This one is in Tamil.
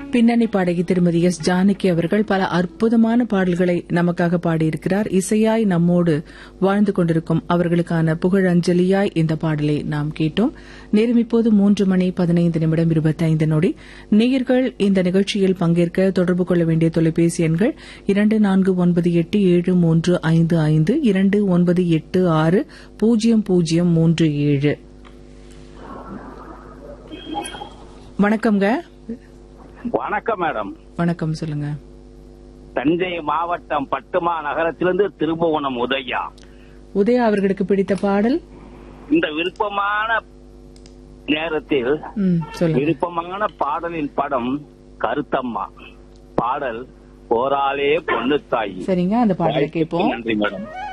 பின்னணி பாடகி திருமதி எஸ் ஜானகி அவர்கள் பல அற்புதமான பாடல்களை நமக்காக பாடியிருக்கிறார் இசையாய் நம்மோடு வாழ்ந்து கொண்டிருக்கும் அவர்களுக்கான புகழஞ்சலியாய் இந்த பாடலை நாம் கேட்டோம் நேரம் இப்போது மூன்று மணி பதினைந்து நிமிடம் இருபத்தைந்து நொடி நேயர்கள் இந்த நிகழ்ச்சியில் பங்கேற்க தொடர்பு கொள்ள வேண்டிய தொலைபேசி எண்கள் இரண்டு நான்கு ஒன்பது எட்டு ஏழு மூன்று ஐந்து ஐந்து இரண்டு ஒன்பது எட்டு ஆறு பூஜ்ஜியம் பூஜ்ஜியம் மூன்று ஏழு வணக்கம்ங்க வணக்கம் மேடம் வணக்கம் சொல்லுங்க தஞ்சை மாவட்டம் பட்டுமா நகரத்திலிருந்து திருபுவனம் உதயா உதயா அவர்களுக்கு பிடித்த பாடல் இந்த விருப்பமான நேரத்தில் ம், சொல்லுங்க விருப்பமான பாடலின் படம் கருத்தம்மா பாடல் போராளே பொண்ணு தாயி சரிங்க அந்த பாடலை கேட்போம் நன்றி மேடம்